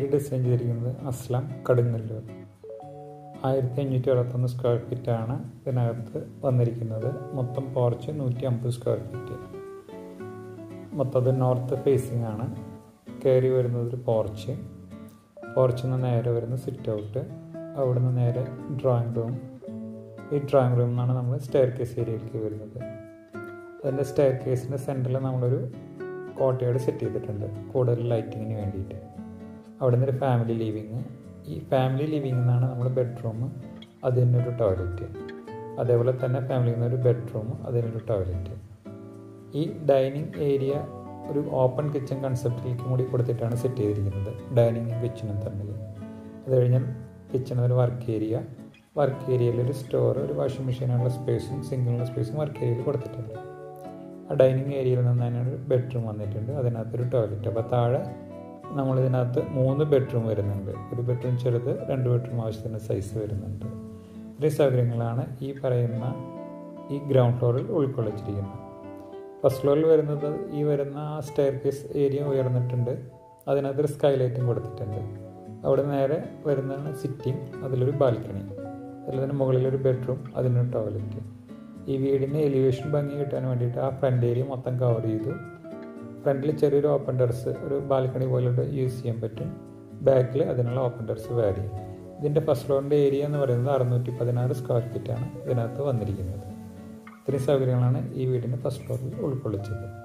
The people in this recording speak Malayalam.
വീട് ഡിസൈൻ ചെയ്തിരിക്കുന്നത് അസ്ലം കടുങ്ങല്ലൂർ ആയിരത്തി അഞ്ഞൂറ്റി അറുപത്തൊന്ന് സ്ക്വയർ ഫീറ്റാണ് ഇതിനകത്ത് വന്നിരിക്കുന്നത് മൊത്തം പോർച്ച് നൂറ്റി അമ്പത് സ്ക്വയർ ഫീറ്റ് മൊത്തം അത് നോർത്ത് ഫേസിംഗ് ആണ് കയറി വരുന്നത് ഒരു പോർച്ച് പോർച്ചിൽ നിന്ന് നേരെ വരുന്ന സിറ്റ് ഔട്ട് അവിടെ നിന്ന് നേരെ ഡ്രോയിങ് റൂം ഈ ഡ്രോയിങ് റൂമിൽ നിന്നാണ് നമ്മൾ സ്റ്റെയർ കേസ് ഏരിയയിലേക്ക് വരുന്നത് അതിൻ്റെ സ്റ്റെയർ കേസിൻ്റെ സെൻറ്ററിൽ നമ്മളൊരു കോട്ടയോട് സെറ്റ് ചെയ്തിട്ടുണ്ട് കൂടുതൽ ലൈറ്റിങ്ങിന് വേണ്ടിയിട്ട് അവിടെ നിന്നൊരു ഫാമിലി ലിവിങ് ഈ ഫാമിലി ലിവിങ്ങിൽ നിന്നാണ് നമ്മൾ ബെഡ്റൂം അതിനൊരു ടോയ്ലറ്റ് അതേപോലെ തന്നെ ഫാമിലിയിൽ നിന്നൊരു ബെഡ്റൂം അതിനൊരു ടോയ്ലറ്റ് ഈ ഡൈനിങ് ഏരിയ ഒരു ഓപ്പൺ കിച്ചൺ കൺസെപ്റ്റിലേക്ക് കൂടി കൊടുത്തിട്ടാണ് സെറ്റ് ചെയ്തിരിക്കുന്നത് ഡൈനിങ്ങും കിച്ചണും തമ്മിൽ അത് കഴിഞ്ഞാൽ കിച്ചണിൽ ഒരു വർക്ക് ഏരിയ വർക്ക് ഏരിയയിൽ ഒരു സ്റ്റോർ ഒരു വാഷിംഗ് മെഷീനുള്ള സ്പേസും സിംഗിളിനുള്ള സ്പേസും വർക്ക് ഏരിയയിൽ കൊടുത്തിട്ടുണ്ട് ആ ഡൈനിങ് ഏരിയയിൽ നിന്ന് തന്നെ ഒരു ബെഡ്റൂം വന്നിട്ടുണ്ട് അതിനകത്തൊരു ടോയ്ലറ്റ് അപ്പോൾ താഴെ നമ്മളിതിനകത്ത് മൂന്ന് ബെഡ്റൂം വരുന്നുണ്ട് ഒരു ബെഡ്റൂം ചെറുത് രണ്ട് ബെഡ്റൂം ആവശ്യത്തിന് സൈസ് വരുന്നുണ്ട് ഇത്രയും സൗകര്യങ്ങളാണ് ഈ പറയുന്ന ഈ ഗ്രൗണ്ട് ഫ്ലോറിൽ ഉൾക്കൊള്ളിച്ചിരിക്കുന്നത് ഫസ്റ്റ് ഫ്ലോറിൽ വരുന്നത് ഈ വരുന്ന ആ സ്റ്റെയർ കേസ് ഏരിയ ഉയർന്നിട്ടുണ്ട് അതിനകത്തൊരു സ്കൈലൈറ്റും കൊടുത്തിട്ടുണ്ട് അവിടെ നേരെ വരുന്നതാണ് സിറ്റിംഗ് അതിലൊരു ബാൽക്കണി അതിൽ തന്നെ മുകളിലൊരു ബെഡ്റൂം അതിനൊരു ടോയ്ലറ്റ് ഈ വീടിൻ്റെ എലിവേഷൻ ഭംഗി കിട്ടാൻ വേണ്ടിയിട്ട് ആ ഫ്രണ്ട് ഏരിയ മൊത്തം കവർ ചെയ്തു ഫ്രണ്ടിൽ ചെറിയൊരു ഓപ്പൺ ടെറസ് ഒരു ബാൽക്കണി പോലെ യൂസ് ചെയ്യാൻ പറ്റും ബാക്കിൽ അതിനുള്ള ഓപ്പൺ ടെറസ് വാരി ചെയ്യും ഇതിൻ്റെ ഫസ്റ്റ് ഫ്ലോറിൻ്റെ ഏരിയ എന്ന് പറയുന്നത് അറുന്നൂറ്റി പതിനാറ് സ്ക്വയർ ഫീറ്റാണ് ഇതിനകത്ത് വന്നിരിക്കുന്നത് ഇത്രയും സൗകര്യങ്ങളാണ് ഈ വീടിൻ്റെ ഫസ്റ്റ് ഫ്ലോറിൽ ഉൾക്കൊള്ളിച്ചത്